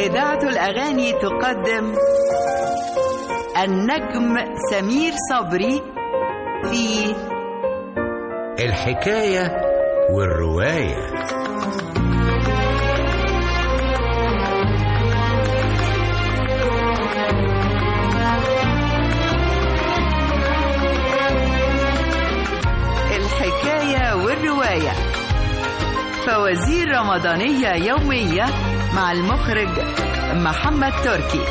إذاعة الأغاني تقدم النجم سمير صبري في الحكاية والرواية الحكاية والرواية فوازير رمضانية يومية مع المخرج محمد تركي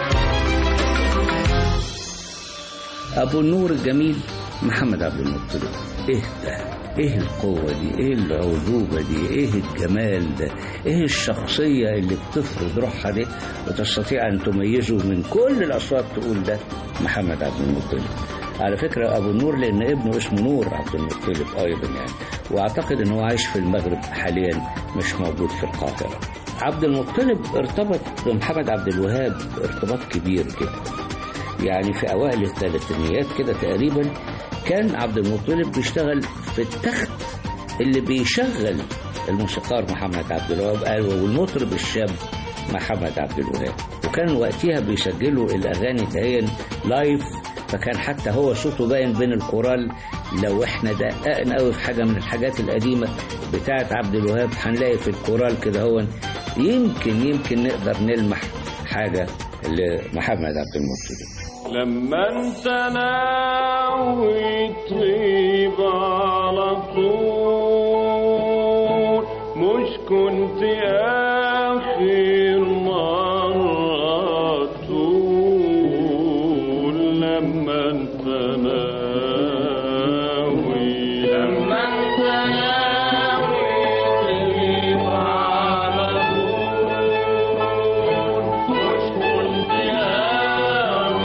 أبو النور الجميل محمد عبد المطلب إيه ده؟ إيه القوة دي؟ إيه العذوبة دي؟ إيه الجمال ده؟ إيه الشخصية اللي بتفرض روحها دي وتستطيع أن تميزه من كل الأصوات تقول ده محمد عبد المطلب على فكرة أبو النور لأن ابنه اسمه نور عبد المطلب أيضا يعني وأعتقد أنه عايش في المغرب حاليا مش موجود في القاهرة عبد المطلب ارتبط بمحمد عبد الوهاب ارتباط كبير جدا يعني في أوائل الثلاثينيات كده تقريبا كان عبد المطلب بيشتغل في التخت اللي بيشغل الموسيقار محمد عبد الوهاب والمطرب الشاب محمد عبد الوهاب وكان وقتها بيسجلوا الأغاني دهيا لايف فكان حتى هو صوته باين بين الكورال لو احنا دققنا قوي في حاجه من الحاجات القديمه بتاعه عبد الوهاب هنلاقي في الكورال كده هو يمكن يمكن نقدر نلمح حاجه لمحمد عبد المطلب لما انت ناوي تغيب على طول مش كنت اخر مرة تقول لما انت ناوي لما انت ناوي تغيب على طول مش كنت اخر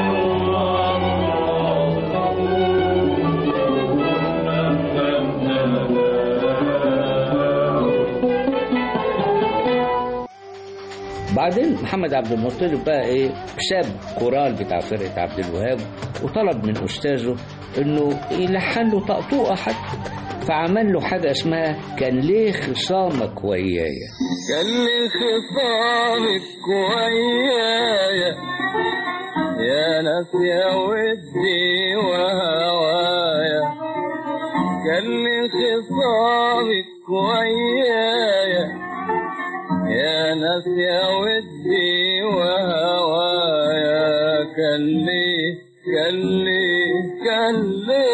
بعدين محمد عبد المطلب بقى ايه ساب كورال بتاع فرقه عبد الوهاب وطلب من استاذه انه يلحن له طقطوقه حتى فعمل له حاجه اسمها كان ليه خصامك ويايا كان لي خصامك ويايا يا ناس يا ودي وهوايا كان لي خصامك ويايا يا ناس يا ودي وهوايا كان لي كان لي كان لي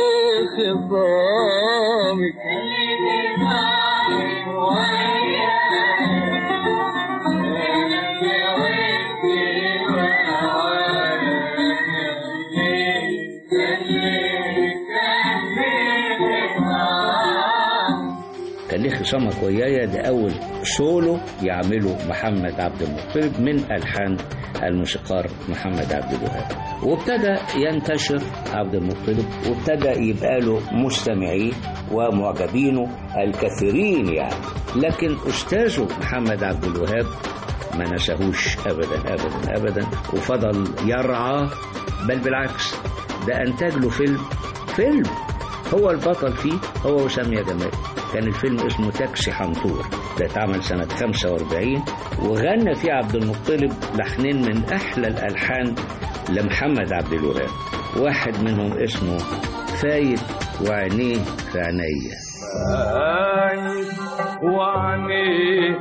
خصامك كان ليه خصامك ويايا ده أول سولو يعمله محمد عبد المطلب من ألحان الموسيقار محمد عبد الوهاب وابتدى ينتشر عبد المطلب وابتدى يبقى له مستمعين ومعجبينه الكثيرين يعني لكن أستاذه محمد عبد الوهاب ما نساهوش أبدا أبدا أبدا وفضل يرعى بل بالعكس ده أنتج له فيلم فيلم هو البطل فيه هو وسامية جمال كان الفيلم اسمه تاكسي حنطور ده اتعمل سنة 45 وغنى فيه عبد المطلب لحنين من أحلى الألحان لمحمد عبد الوهاب واحد منهم اسمه فايت وعينيه في عينيا فايت وعني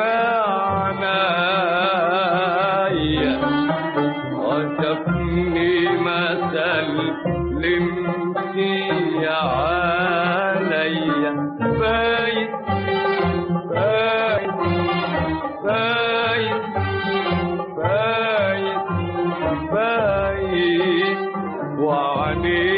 فعنايا وشافني مثل لمسي عليا فايت فايت فايت فايت فايت وعني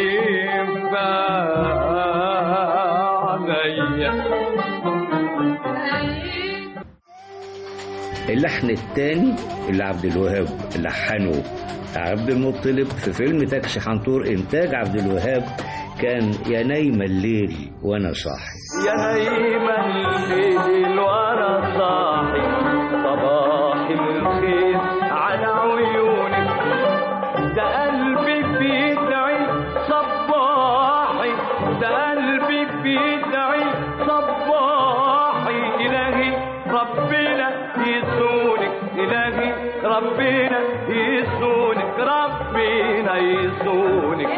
فعنايا اللحن الثاني اللي عبد الوهاب لحنه عبد المطلب في فيلم تاكسي حنطور انتاج عبد الوهاب كان يا نايم الليل وانا صاحي يا نايم الليل وانا صاحي صباح الخير على عيونك ده قلبي بيدعي صباحي ده قلبي بيدعي صباحي إلهي ربنا يسونك إلهي يسونك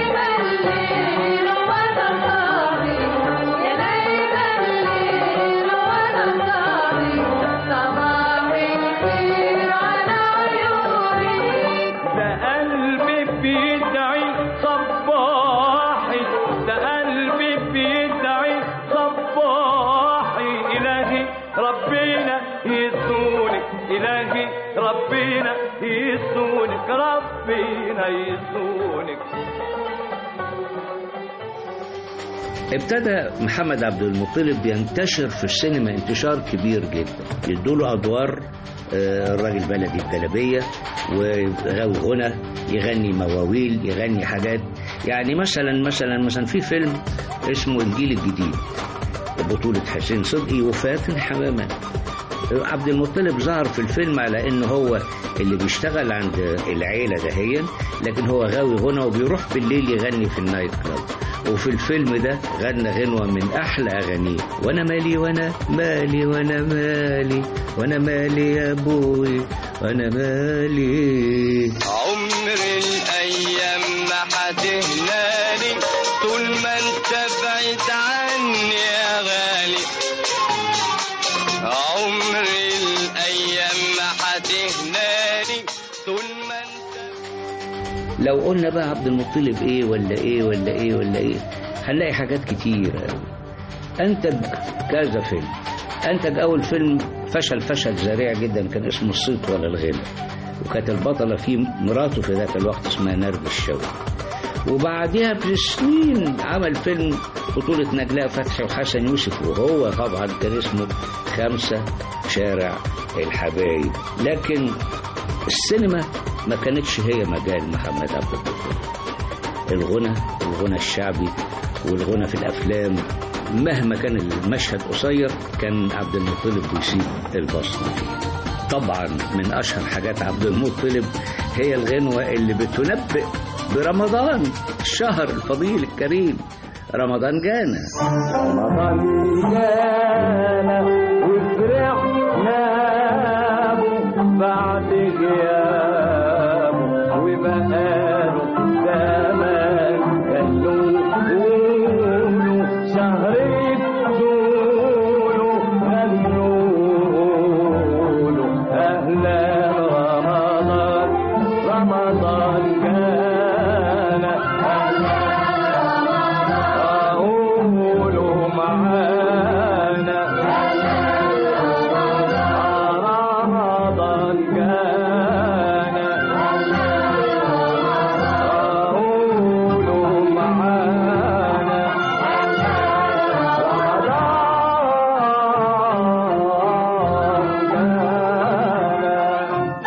ده قلبي بيدعي صباحي ده قلبي بيدعي صباحي إلهي ربنا يسونك إلهي ربنا يسونك ربنا يسونك ابتدى محمد عبد المطلب ينتشر في السينما انتشار كبير جدا يدوله ادوار آه، الراجل بلدي الجلبيه وغاوي غنى يغني مواويل يغني حاجات يعني مثلا مثلا مثلا في فيلم اسمه الجيل الجديد بطولة حسين صدقي وفاتن حمامة عبد المطلب ظهر في الفيلم على انه هو اللي بيشتغل عند العيله دهيا لكن هو غاوي غنى وبيروح بالليل يغني في النايت كلاب وفي الفيلم ده غنى غنوه من احلى اغانيه وانا مالي وانا مالي وانا مالي وانا مالي يا ابوي وانا مالي عمر الايام ما هتهناني طول ما انت بعيد عني يا غالي عمر الايام ما هتهناني طول ما انت لو قلنا بقى عبد المطلب ايه ولا ايه ولا ايه ولا ايه هنلاقي حاجات كتيرة قوي انتج كذا فيلم انتج اول فيلم فشل فشل ذريع جدا كان اسمه الصيت ولا الغنى وكانت البطلة فيه مراته في ذاك الوقت اسمها نرد الشوقي وبعدها بسنين عمل فيلم بطولة نجلاء فتحي وحسن يوسف وهو طبعا كان اسمه خمسة شارع الحبايب لكن السينما ما كانتش هي مجال محمد عبد المطلب الغنى الغنى الشعبي والغنى في الافلام مهما كان المشهد قصير كان عبد المطلب بيسيب البصمه فيه طبعا من اشهر حاجات عبد المطلب هي الغنوه اللي بتنبئ برمضان الشهر الفضيل الكريم رمضان جانا رمضان جانا وفرحنا به بعد غيابه وبقاله زمان قالوا قولوا شهر الدول غنوا له اهلا رمضان رمضان جانا قولوا معانا رمضان جانا قولوا معانا رمضان جانا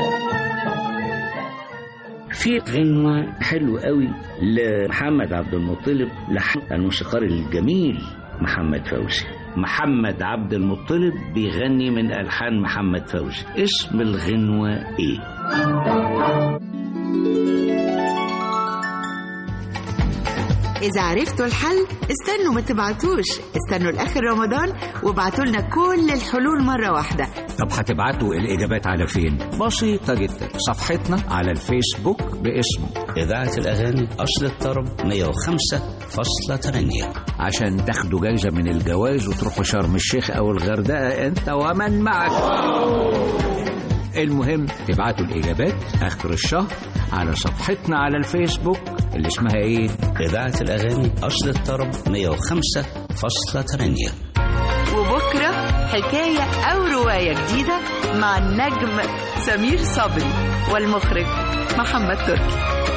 في غنوة حلوة قوي لمحمد عبد المطلب لحن الموسيقار الجميل محمد فوزي محمد عبد المطلب بيغني من ألحان محمد فوزي اسم الغنوة ايه إذا عرفتوا الحل استنوا ما تبعتوش استنوا لآخر رمضان وابعتوا لنا كل الحلول مرة واحدة طب هتبعتوا الإجابات على فين؟ بسيطة جدا صفحتنا على الفيسبوك باسم إذاعة الأغاني أصل الطرب 105.8 عشان تاخدوا جايزة من الجوائز وتروحوا شرم الشيخ أو الغردقة أنت ومن معك المهم تبعتوا الإجابات آخر الشهر على صفحتنا على الفيسبوك اللي اسمها إيه؟ إذاعة الأغاني أصل الطرب 105.8 وبكرة حكاية أو رواية جديدة مع النجم سمير صبري والمخرج محمد تركي